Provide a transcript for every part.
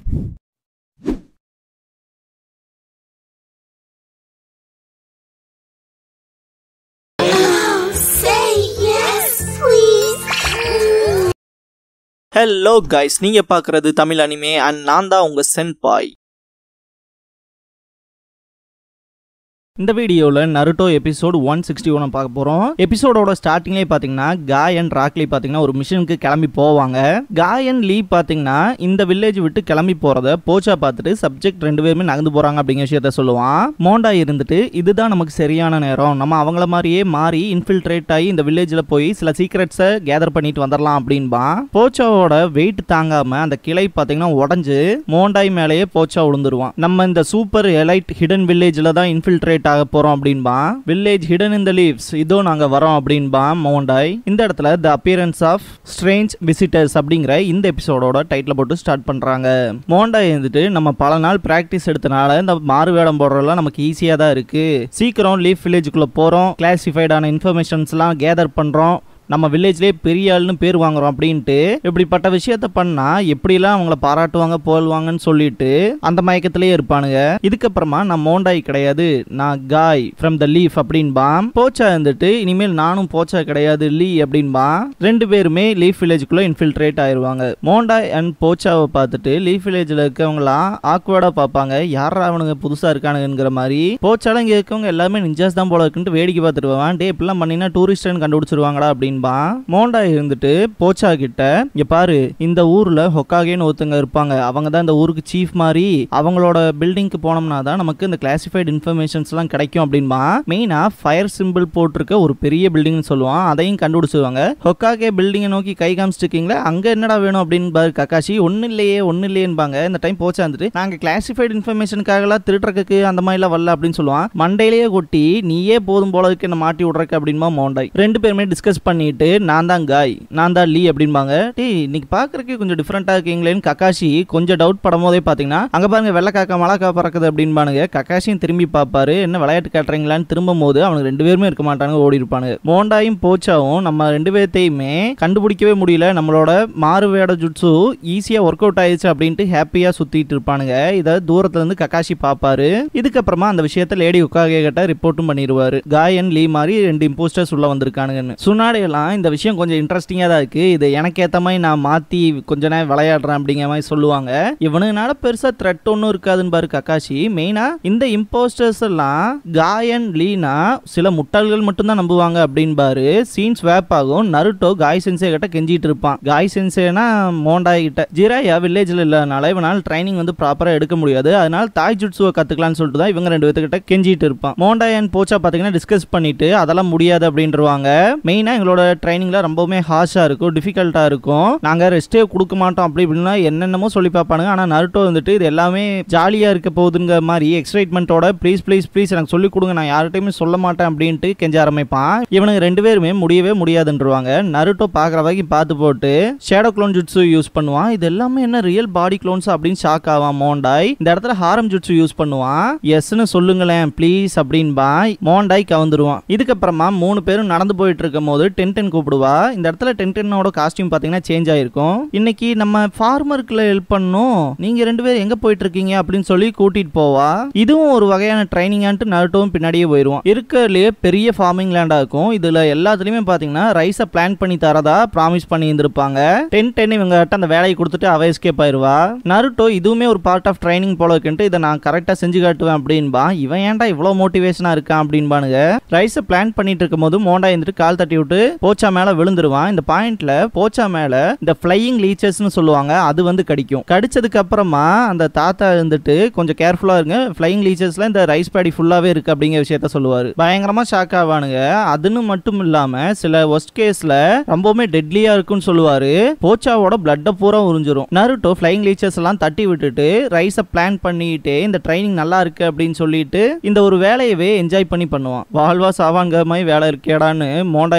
Say yes, please. Hello guys நீங்க பார்க்கறது Tamil anime and நான் தான் உங்க சென்பாய் இந்த வீடியோவில் Naruto episode one sixty one பார்க்க போகிறோம் எபிசோடோட ஸ்டார்டிங்லேயே பார்த்தீங்கன்னா காய் அண்ட் ராக்லி பார்த்தீங்கன்னா ஒரு மிஷனுக்கு கிளம்பி போவாங்க காய் அண்ட் லீ பார்த்தீங்கன்னா இந்த வில்லேஜ் விட்டு கிளம்பி போகிறத போச்சா பார்த்துட்டு சப்ஜெக்ட் ரெண்டு பேருமே நகர்ந்து போகிறாங்க அப்படிங்கிற விஷயத்த சொல்லுவான் மோண்டா இருந்துட்டு இதுதான் நமக்கு சரியான நேரம் நம்ம அவங்கள மாதிரியே மாறி இன்ஃபில்ட்ரேட் ஆகி இந்த வில்லேஜில் போய் சில சீக்ரெட்ஸை கேதர் பண்ணிட்டு வந்துடலாம் அப்படின்பான் போச்சாவோட வெயிட் தாங்காம அந்த கிளை பார்த்தீங்கன்னா உடஞ்சு மோண்டாய் மேலேயே போச்சா விழுந்துருவான் நம்ம இந்த சூப்பர் எலைட் ஹிடன் வில்லேஜில் தான் இன்ஃபில்ட்ரேட் ஆக போறோம் அப்படின்பான் village hidden in the leaves இதோ நாங்க வரோம் அப்படின்பான் மோண்டாய் இந்த இடத்துல the appearance of strange visitors அப்படிங்கிற இந்த எபிசோடோட டைட்டில் போட்டு ஸ்டார்ட் பண்றாங்க மோண்டாய் வந்துட்டு நம்ம பல நாள் பிராக்டிஸ் எடுத்தனால இந்த மாறு வேடம் போடுறதெல்லாம் நமக்கு ஈஸியா தான் இருக்கு சீக்கிரம் லீஃப் வில்லேஜுக்குள்ள போறோம் கிளாசிஃபைடான இன்ஃபர்மேஷன்ஸ்லாம் கேதர் பண்றோம் நம்ம வில்லேஜ்லேயே பெரிய ஆள்னு பேர் வாங்குறோம் அப்படின்ட்டு இப்படிப்பட்ட விஷயத்த பண்ணா எப்படிலாம் அவங்கள பாராட்டுவாங்க போல்வாங்கன்னு சொல்லிட்டு அந்த மயக்கத்திலேயே இருப்பானுங்க இதுக்கப்புறமா நான் மோண்டாய் கிடையாது நான் காய் ஃப்ரம் த லீஃப் அப்படின்பான் போச்சா இருந்துட்டு இனிமேல் நானும் போச்சா கிடையாது லீ அப்படின்பான் ரெண்டு பேருமே லீஃப் வில்லேஜுக்குள்ள இன்ஃபில்ட்ரேட் ஆயிருவாங்க மோண்டாய் அண்ட் போச்சாவை பார்த்துட்டு லீஃப் வில்லேஜில் இருக்கவங்களாம் ஆக்வர்டா பார்ப்பாங்க யாரா அவனுங்க புதுசா இருக்கானுங்கிற மாதிரி போச்சால இங்க இருக்கவங்க எல்லாமே நிஞ்சாஸ் தான் போல இருக்குன்ட்டு வேடிக்கை பார்த்துட்டு வருவான் டே இப்படிலாம் பண்ணினா டூரிஸ்ட்னு கண்டுபிடிச்சிருவாங்கடா அப்படின்பா மோண்டா இருந்துட்டு போச்சா கிட்ட இங்க பாரு இந்த ஊர்ல ஹொக்காகேன்னு ஒருத்தங்க இருப்பாங்க அவங்க தான் இந்த ஊருக்கு சீஃப் மாதிரி அவங்களோட பில்டிங்க்கு போனோம்னா தான் நமக்கு இந்த கிளாசிஃபைட் இன்ஃபர்மேஷன்ஸ் எல்லாம் கிடைக்கும் அப்படின்பா மெயினா ஃபயர் சிம்பிள் போட்டிருக்க ஒரு பெரிய பில்டிங்னு சொல்லுவான் அதையும் கண்டுபிடிச்சிருவாங்க ஹொக்காகே பில்டிங்கை நோக்கி கை காமிச்சிருக்கீங்களா அங்க என்னடா வேணும் அப்படின்னு பாரு கக்காஷி ஒன்னு இல்லையே ஒன்னு இல்லையேன்பாங்க இந்த டைம் போச்சா வந்துட்டு நாங்க கிளாசிஃபைட் இன்ஃபர்மேஷனுக்காகலாம் திருட்டுறதுக்கு அந்த மாதிரிலாம் வரல அப்படின்னு சொல்லுவான் மண்டையிலேயே கொட்டி நீயே போதும் போல இருக்கு என்ன மாட்டி விட்றக்கு அப்படின்பா மோண்டாய் ரெண்டு பேருமே டிஸ்கஸ் பண்ணிட்டு நான் தான் காய் நான் தான் லீ அப்படின்பாங்க டேய் இன்னைக்கு பாக்குறதுக்கு கொஞ்சம் டிஃப்ரெண்டா இருக்கீங்களேன்னு கக்காஷி கொஞ்சம் டவுட் படும் போதே பாத்தீங்கன்னா அங்க பாருங்க வெள்ளக்காக்கா மலாக்கா பறக்குது அப்படின்பானுங்க கக்காஷியும் திரும்பி பார்ப்பாரு என்ன விளையாட்டு காட்டுறீங்களான்னு திரும்பும் போது அவனுக்கு ரெண்டு பேருமே இருக்க மாட்டானுங்க ஓடி இருப்பானுங்க மோண்டாயும் போச்சாவும் நம்ம ரெண்டு பேர்த்தையுமே கண்டுபிடிக்கவே முடியல நம்மளோட மாறு வேட ஜுட்ஸு ஈஸியா ஒர்க் அவுட் ஆயிடுச்சு அப்படின்ட்டு ஹாப்பியா சுத்திட்டு இருப்பானுங்க இதை தூரத்துல இருந்து கக்காஷி பாப்பாரு இதுக்கப்புறமா அந்த விஷயத்த லேடி உக்காகே கிட்ட ரிப்போர்ட்டும் பண்ணிடுவாரு காயன் லீ மாதிரி ரெண்டு இம்போஸ்டர்ஸ் உள்ள வந்திருக்கானுங்கன்னு சுனாடையெல்லாம் இந்த விஷயம் கொஞ்சம் இன்ட்ரெஸ்டிங்கா தான் இருக்கு இது எனக்கு ஏத்த மாதிரி நான் மாத்தி கொஞ்ச நேரம் விளையாடுறேன் அப்படிங்கிற மாதிரி சொல்லுவாங்க இவனுனால பெருசா த்ரெட் ஒன்றும் இருக்காதுன்னு பாரு கக்காஷி மெயினா இந்த இம்போஸ்டர்ஸ் எல்லாம் காயன் லீனா சில முட்டாள்கள் மட்டும்தான் நம்புவாங்க அப்படின்பாரு சீன்ஸ் வேப் ஆகும் நருட்டோ காய் சென்சே கிட்ட கெஞ்சிட்டு இருப்பான் காய் சென்சேனா மோண்டாய் கிட்ட ஜிராயா வில்லேஜ்ல இல்லனால இவனால் ட்ரைனிங் வந்து ப்ராப்பரா எடுக்க முடியாது அதனால தாய் ஜுட்ஸுவை கத்துக்கலாம்னு சொல்லிட்டு தான் இவங்க ரெண்டு பேத்துக்கிட்ட கெஞ்சிட்டு இருப்பான் மோண்டாய் அண்ட் போச்சா பாத்தீங்கன்னா டிஸ்கஸ் பண்ணிட்டு அதெல்லாம் முடியாது அப்படின்றவாங்க மெயினா எங்களோட ட்ரைனிங்ல ரொம்பவுமே ஹார்ஷா இருக்கும் டிஃபிகல்ட்டா இருக்கும் நாங்க ரெஸ்டே கொடுக்க மாட்டோம் அப்படி இப்படின்னா என்னென்னமோ சொல்லி பார்ப்பானுங்க ஆனா நருட்டோ வந்துட்டு இது எல்லாமே ஜாலியா இருக்க போகுதுங்கிற மாதிரி எக்ஸைட்மெண்ட்டோட ப்ளீஸ் ப்ளீஸ் ப்ளீஸ் எனக்கு சொல்லி கொடுங்க நான் யார்கிட்டயுமே சொல்ல மாட்டேன் அப்படின்ட்டு கெஞ்ச ஆரம்பிப்பான் இவனுக்கு ரெண்டு பேருமே முடியவே முடியாதுன்றவாங்க நருட்டோ பாக்குற வரைக்கும் பார்த்து போட்டு ஷேடோ க்ளோன் ஜுட்ஸு யூஸ் பண்ணுவான் இது எல்லாமே என்ன ரியல் பாடி க்ளோன்ஸ் அப்படின்னு ஷாக் ஆவான் மோண்டாய் இந்த இடத்துல ஹாரம் ஜுட்ஸு யூஸ் பண்ணுவான் எஸ்ன்னு சொல்லுங்களேன் ப்ளீஸ் அப்படின்பா மோண்டாய் கவுந்துருவான் இதுக்கப்புறமா மூணு பேரும் நடந்து போயிட்டு இருக்கும் போது டென்டென் கூப்பிடுவா இந்த இடத்துல டென்டென்னோட காஸ்டியூம் பாத்தீங்கன்னா சேஞ்ச் ஆயிருக்கும் இன்னைக்கு நம்ம ஃபார்மருக்குள்ள ஹெல்ப் பண்ணோம் நீங்க ரெண்டு பேரும் எங்க போயிட்டு இருக்கீங்க அப்படின்னு சொல்லி கூட்டிட்டு போவா இதுவும் ஒரு வகையான ட்ரைனிங்கான்ட்டு நருட்டோவும் பின்னாடியே போயிருவோம் இருக்கிறதுலயே பெரிய ஃபார்மிங் லேண்டா இருக்கும் இதுல எல்லாத்துலயுமே பாத்தீங்கன்னா ரைஸை பிளான் பண்ணி தரதா ப்ராமிஸ் பண்ணி இருந்திருப்பாங்க டென் டென் இவங்க கிட்ட அந்த வேலையை கொடுத்துட்டு அவ எஸ்கேப் ஆயிருவா நருட்டோ இதுவுமே ஒரு பார்ட் ஆஃப் ட்ரைனிங் போல இருக்குன்ட்டு இதை நான் கரெக்டா செஞ்சு காட்டுவேன் அப்படின்பா இவன் ஏன்டா இவ்வளவு மோட்டிவேஷனா இருக்கான் அப்படின்பானுங்க ரைஸை பிளான் பண்ணிட்டு இருக்கும் போது மோண்டா இருந்துட்டு கால் தட்டி விட்டு போச்சா மேல விழுந்துருவான் இந்த பாயிண்ட்ல போச்சா மேல இந்த ஃபிளையிங் லீச்சர்ஸ்னு சொல்லுவாங்க அது வந்து கடிக்கும் கடிச்சதுக்கு அப்புறமா அந்த தாத்தா இருந்துட்டு கொஞ்சம் கேர்ஃபுல்லா இருங்க ஃபிளையிங் லீச்சர்ஸ்ல இந்த ரைஸ் பேடி ஃபுல்லாவே இருக்கு அப்படிங்கிற விஷயத்த சொல்லுவாரு பயங்கரமா ஷாக் ஆவானுங்க அதுன்னு மட்டும் இல்லாம சில ஒஸ்ட் கேஸ்ல ரொம்பவுமே டெட்லியா இருக்குன்னு சொல்லுவாரு போச்சாவோட பிளட்டை பூரா உறிஞ்சிரும் நருட்டோ ஃபிளைங் லீச்சர்ஸ் எல்லாம் தட்டி விட்டுட்டு ரைஸை பிளான் பண்ணிட்டு இந்த ட்ரைனிங் நல்லா இருக்கு அப்படின்னு சொல்லிட்டு இந்த ஒரு வேலையவே என்ஜாய் பண்ணி பண்ணுவான் வாழ்வா சாவான்க மாதிரி வேலை இருக்கேடான்னு மோண்டாயன் போச்சா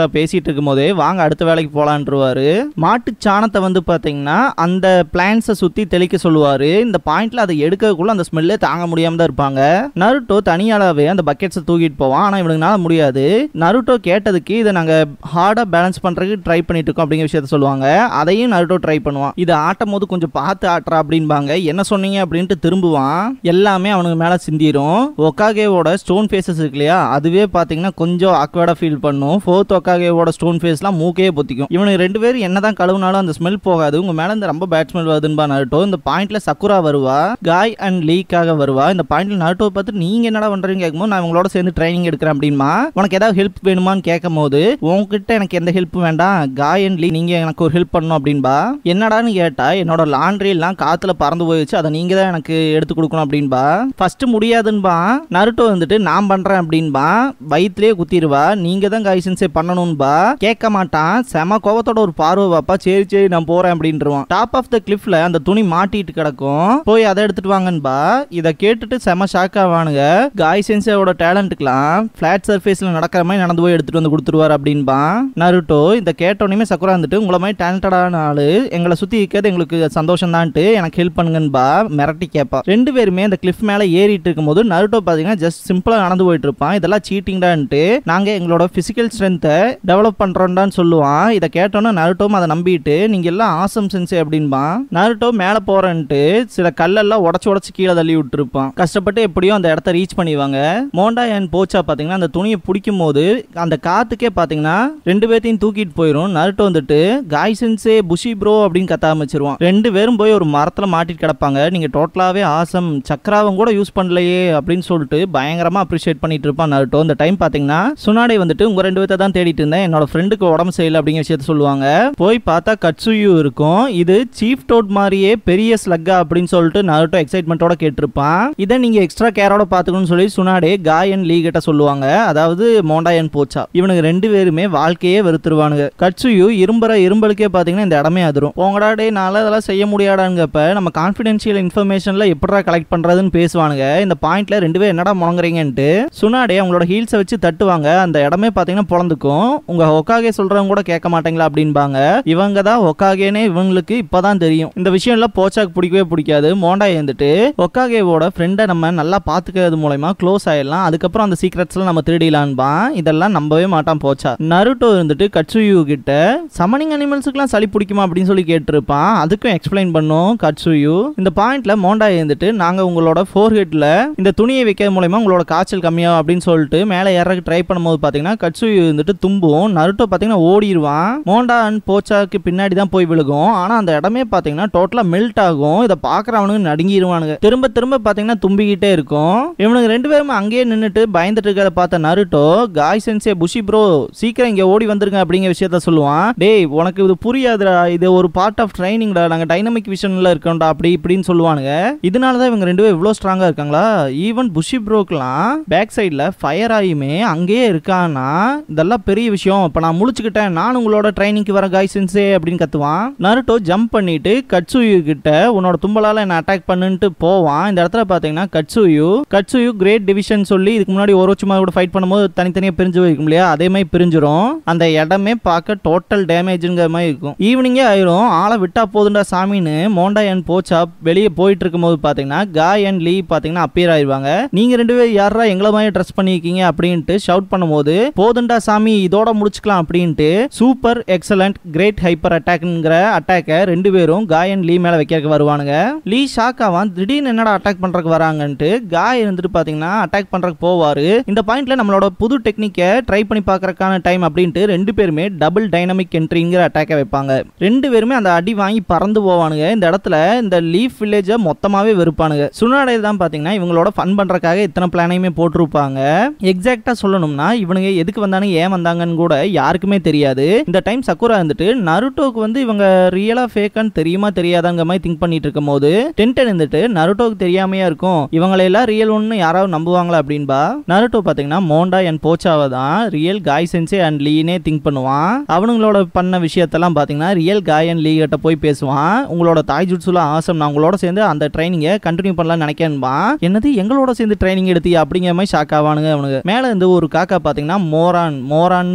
பேசிட்டு இருக்கும் போதே வாங்க அடுத்த வேலைக்கு போலான்ருவாரு மாட்டு சாணத்தை வந்து பாத்தீங்கன்னா அந்த பிளான்ஸை சுத்தி தெளிக்க சொல்லுவாரு இந்த பாயிண்ட்ல அதை எடுக்கக்குள்ள அந்த ஸ்மெல்லே தாங்க முடியாம தான் இருப்பாங்க நருட்டோ தனியாளாவே அந்த பக்கெட்ஸை தூக்கிட்டு போவான் ஆனா இவனுக்குனால முடியாது நருட்டோ கேட்டதுக்கு இதை நாங்க ஹார்டா பேலன்ஸ் பண்றதுக்கு ட்ரை பண்ணிட்டு இருக்கோம் அப்படிங்கிற விஷயத்த சொல்லுவாங்க அதையும் நருட்டோ ட்ரை பண்ணுவான் இதை ஆட்டும் போது கொஞ்சம் பார்த்து ஆட்டுறா அப்படின்பாங்க என்ன சொன்னீங்க அப்படின்ட்டு திரும்புவான் எல்லாமே அவனுக்கு மேல சிந்திரும் ஒக்காகேவோட ஸ்டோன் ஃபேஸஸ் இருக்கு இல்லையா அதுவே பாத்தீங்கன்னா கொஞ்சம் ஆக்வர்டா ஃபீல் பண்ணும் ஃபோர்த் ஒக்காகேவோட ஸ்டோன் ஃபேஸ்லாம் மூக்கே பொத்திக்கும் இவனுக்கு ரெண்டு பேரும் என்னதான் கழுவுனாலும் அந்த ஸ்மெல் போகாது உங்க மேல இந்த ரொம்ப பேட் ஸ்மெல் வருதுன்பா நருட்டோ இந்த பாயிண்ட்ல சக்குரா வருவா காய் அண்ட் லீக்காக வருவா இந்த பாயிண்ட்ல நருட்டோ பார்த்து நீங்க என்னடா பண்றீங்க கேட்கும்போது நான் உங்களோட சேர்ந்து ட்ரைனிங் எடுக்கிறேன் அப்படின்மா உனக்கு ஏதாவது ஹெல்ப் வேணுமான்னு கேட்கும் போது உன்கிட்ட எனக்கு எந்த ஹெல்ப் வேண்டாம் காய் அண்ட் லீ நீங்க எனக்கு ஒரு ஹெல்ப் பண்ணணும் அப்படின்பா என்னடான்னு கேட்டா என்னோட லாண்ட்ரி எல்லாம் காத்துல பறந்து போயிடுச்சு அதை நீங்க தான் எனக்கு எடுத்து கொடுக்கணும் அப்படின்பா ஃபர்ஸ்ட் முடியாதுன்பா நருட்டோ வந்துட்டு நான் பண்றேன் அப்படின்பா வயிற்றுலயே குத்திடுவா நீங்க தான் கைசன்ஸே பண்ணணும்பா கேட்க மாட்டான் செம கோவத்தோட ஒரு பார்வை பாப்பா சரி சரி நான் போறேன் அப்படின்ட்டுருவான் டாப் ஆஃப் த கிளிஃப்ல அந்த துணி மாட்டிட்டு கிடக்கும் போய் அதை எடுத்துட்டு வாங்கன்பா இதை கேட்டுட்டு செம ஷாக் ஆவானுங்க காய் சென்சேவோட டேலண்ட்டுக்கெல்லாம் ஃபிளாட் சர்ஃபேஸ்ல நடக்கிற மாதிரி நடந்து போய் எடுத்துட்டு வந்து கொடுத்துருவார் அப்படின்பா நருட்டோ இந்த கேட்டோனையுமே சக்குரா வந்துட்டு உங்களை மாதிரி டேலண்டடான ஆளு எங்களை சுத்தி இருக்கிறது எங்களுக்கு சந்தோஷம் தான்ட்டு எனக்கு ஹெல்ப் பண்ணுங்கன்பா மிரட்டி கேட்பா ரெண்டு பேருமே அந்த கிளிஃப் மேல ஏறிட்டு இருக்கும்போது நருட்டோ பாத்தீங்கன்னா ஜஸ்ட் சிம்பிளா நடந்து போயிட்டு இருப்பான் இதெல்லாம் சீட்டிங்டான்ட்டு நாங்க எங்களோட பிசிக்கல் ஸ்ட்ரென்த்தை டெவலப் பண்றோம்டான்னு சொல்லுவான் இதை கேட்டோன்னா நருட்டோம் அதை நம்பிட்டு நீங்க எல்லாம் ஆசம் சென்சே அப்படின்பா நருட்டோ மேல போறேன்ட்டு சில கல்லெல்லாம் உடச்சு உடச்சு கீழே தள்ளி விட்டுருப்பான் கஷ்டப்பட்டு எப்படியோ அந்த இடத்த ரீச் பண்ணிடுவாங்க மோண்டா அண்ட் போச்சா பாத்தீங்கன்னா அந்த துணியை பிடிக்கும் போது அந்த காத்துக்கே பாத்தீங்கன்னா ரெண்டு பேர்த்தையும் தூக்கிட்டு போயிடும் நருட்டோ வந்துட்டு காய் சென்சே புஷி ப்ரோ அப்படின்னு கத்த ஆரம்பிச்சிருவான் ரெண்டு பேரும் போய் ஒரு மரத்துல மாட்டிட்டு கிடப்பாங்க நீங்க டோட்டலாவே ஆசம் சக்கராவும் கூட யூஸ் பண்ணலையே அப்படின்னு சொல்லிட்டு பயங்கரமா அப்ரிஷியேட் பண்ணிட்டு இருப்பான் நருட்டோ இந்த டைம் பாத்தீங்கன்னா சுனாடே வந்துட்டு உங்க ரெண்டு பேர்த்த தான் தேடிட்டு இருந்தேன் என்னோட ஃப்ரெண்டுக்கு உடம்பு சரியில்லை அப்படிங்கிற விஷயத்த சொல்லுவாங்க போய் பார்த்தா கட்சுயு இருக்கும் இது சீஃப் டோட் மாதிரியே பெரிய ஸ்லக்கா அப்படின்னு சொல்லிட்டு நருட்டோ எக்ஸைட்மெண்ட்டோட கேட்டிருப்பான் இதை நீங்க எக்ஸ்ட்ரா கேரோட பாத்துக்கணும்னு சொல்லி சுனாடே காய் அண்ட் லீ கிட்ட சொல்லுவாங்க அதாவது மோண்டா அண்ட் போச்சா இவனுக்கு ரெண்டு பேருமே வாழ்க்கையே வெறுத்துருவானுங்க கட்சுயு இரும்புற இரும்பலுக்கே பாத்தீங்கன்னா இந்த இடமே அதிரும் போங்கடா டே நாள இதெல்லாம் செய்ய முடியாடாங்கப்ப நம்ம கான்ஃபிடென்ஷியல் இன்ஃபர்மேஷன்ல எப்படா கலெக்ட் பண்றதுன்னு பேசுவானுங்க இந்த பாயிண்ட்ல ரெண்டு பேரும் என்னடா முழங்குறீங்கன்ட்டு சுனாடே அவங்களோட ஹீல்ஸை வச்சு தட்டுவாங்க அந்த இடமே பாத்தீங்கன்னா பொழந்துக்கும் உங்க ஒக்காகே சொல்றவங்க கூட கேட்க மாட்டீங்களா அப்படின்பாங்க இவங்க தான் ஒக்காகேனே இவங்களுக்கு இப்பதான் தெரியும் இந்த விஷயம் எல்லாம் போச்சாக்கு பிடிக்கவே பிடிக்காது மோண்டா இருந்துட்டு ஒக்காகேவோட ஃப்ரெண்டை நம்ம நல்லா பாத்துக்கிறது மூலயமா க்ளோஸ் ஆயிடலாம் அதுக்கப்புறம் அந்த சீக்ரெட்ஸ்லாம் நம்ம திருடிலான்பா இதெல்லாம் நம்பவே மாட்டான் போச்சா நருட்டோ இருந்துட்டு கட்சுயு கிட்ட சமனிங் அனிமல்ஸுக்குலாம் சளி பிடிக்குமா அப்படின்னு சொல்லி கேட்டிருப்பான் அதுக்கும் எக்ஸ்பிளைன் பண்ணும் கட்சுயு இந்த பாயிண்ட்ல மோண்டா இருந்துட்டு நாங்க உங்களோட ஃபோர் ஹெட்ல இந்த துணியை வைக்கிறது மூலயமா உங்களோட காய்ச்சல் கம்மியாகும் அப்படின்னு சொல்லிட்டு மேலே ஏறக்கு ட்ரை பண்ணும்போது பாத்தீங்கன்னா கட்சுயு இருந்துட்டு தும்பும் நருட்டோ பாத்தீங்கன்னா ஓடிடுவான் மோண்டா அண்ட் போச்சாக்கு பின்னாடி தான் போய் விழுகும் ஆனா அந்த இடமே பாத்தீங்கன்னா டோட்டலா மெல்ட் ஆகும் இதை பாக்குறவனுக்கு நடுங்கிடுவானுங்க திரும்ப திரும்ப பாத்தீங்கன்னா தும்பிக்கிட்டே இருக்கும் இவனுக்கு ரெண்டு பேரும் அங்கேயே நின்னுட்டு பயந்துட்டு இருக்கிறத பார்த்த Naruto Guy sensei Bussy bro சீக்கிரம் இங்க ஓடி வந்துருங்க அப்படிங்கிற விஷயத்த சொல்லுவான் டேய் உனக்கு இது புரியாதுடா இது ஒரு பார்ட் ஆஃப் ட்ரைனிங்டா நாங்க டைனமிக் விஷன்ல இருக்கோம்டா அப்படி இப்படின்னு சொல்லுவானுங்க இதனால தான் இவங்க ரெண்டு பேரும் இவ்வளோ ஸ்ட்ராங்கா இருக்காங்களா ஈவன் புஷி ப்ரோக்கெல்லாம் பேக் சைடில் ஃபயர் ஆகியுமே அங்கேயே இருக்கான்னா இதெல்லாம் பெரிய விஷயம் இப்போ நான் முழிச்சுக்கிட்டேன் நான் உங்களோட ட்ரைனிங்க்கு வர காய் சென்சே அப்படின்னு கத்துவான் நருட்டோ ஜம்ப் பண்ணிட்டு கட்சுயு கிட்ட உன்னோட தும்பலால என்ன அட்டாக் பண்ணுன்ட்டு போவான் இந்த இடத்துல பாத்தீங்கன்னா கட்சுயு கட்சுயு கிரேட் டிவிஷன் சொல்லி இதுக்கு முன்னாடி ஒரு வருஷமா கூட ஃபைட் பண்ணும்போது தனித்தனியா பிரிஞ்சு போயிருக்கும் இல்லையா அதே மாதிரி பிரிஞ்சிரும் அந்த இடமே பார்க்க டோட்டல் டேமேஜ்ங்கிற மாதிரி இருக்கும் ஈவினிங்கே ஆயிரும் ஆளை விட்டா போதுண்டா சாமின்னு மோண்டா அண்ட் போச்சா வெளியே போயிட்டு இருக்கும்போது பாத்தீங்கன்னா காய் அண்ட் லீ பாத்தீங்கன்னா அப்பியர் ஆயிருவாங்க நீங்க ரெண்டு பேரும் யாரா எங்களை மாதிரி ட்ரெஸ் பண்ணியிருக்கீங்க அப்படின்ட்டு ஷவுட் பண்ணும்போது போதுண்டா சாமி இதோட முடிச்சுக்கலாம் அப்படின்ட்டு சூப்பர் எக்ஸலண்ட் கிரேட் ஹைப்பர் அட்டாக்ங்கிற அட்டாக்கை ரெண்டு பேரும் காய் அண்ட் லீ மேல வைக்கிறதுக்கு வருவானுங்க லீ ஷாக் ஆவான் திடீர்னு என்னடா அட்டாக் பண்றதுக்கு வராங்கன்ட்டு காய் இருந்துட்டு பாத்தீங்கன்னா அட்டாக் பண்றதுக்கு போவாரு இந்த பாயிண்ட்ல நம்மளோட புது டெக்னிக்கை ட்ரை பண்ணி பார்க்கறதுக்கான டைம் அப்படின்ட்டு ரெண்டு பேருமே டபுள் டைனமிக் என்ட்ரிங்கிற அட்டாக்கை வைப்பாங்க ரெண்டு பேருமே அந்த அடி வாங்கி பறந்து போவானுங்க இந்த இடத்துல இந்த லீஃப் வில்லேஜை மொத்தமாவே வெறுப்பானுங்க சுனாடே தான் பாத்தீங்கன்னா இவங்களோட ஃபன் பண்றதுக்காக இத்தனை பிளானையுமே போட்டிருப்பாங்க எக்ஸாக்டா சொல்லணும்னா இவனுங்க எதுக்கு வந்தானு ஏன் வந்தாங்கன்னு கூட யாருக்குமே தெரியாது இந்த டைம் சக்குரா இருந்துட்டு நருட்டோக்கு வந்து இவங்க ரியலா ஃபேக்கான்னு தெரியுமா தெரியாதாங்க மாதிரி திங்க் பண்ணிட்டு இருக்கும் போது டென்டன் இருந்துட்டு நருட்டோக்கு தெரியாமையா இருக்கும் இவங்களெல்லாம் ரியல் ஒன்னு யாராவது நம்புவாங்களா அப்படின்பா நருட்டோ பாத்தீங்கன்னா மோண்டா அண்ட் போச்சாவை தான் ரியல் காய் சென்சே அண்ட் லீனே திங்க் பண்ணுவான் அவனுங்களோட பண்ண விஷயத்தெல்லாம் பாத்தீங்கன்னா ரியல் காய் அண்ட் லீ கிட்ட போய் பேசுவான் உங்களோட தாய் ஜுட்சுல ஆசம் நான் உங்களோட சேர்ந்து அந்த ட்ரைனிங்கை கண்டினியூ பண்ணலாம்னு நினைக்கிறேன்பா என்னது எங்களோட சேர்ந்து ட்ரைனிங் எடுத்தியா அப்படிங்கிற மாதிரி ஷாக் ஆவானுங்க அவனுங்க மேல இருந்து ஒரு காக்கா பாத்தீங்கன்னா மோரான் மோரான்னு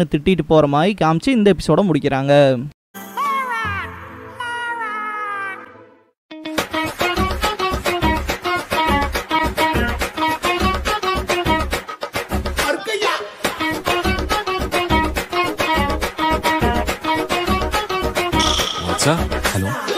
காயனை திட்டிட்டு போற மாதிரி காமிச்சு இந்த எபிசோட முடிக்கிறாங்க வாட்ஸா ஹலோ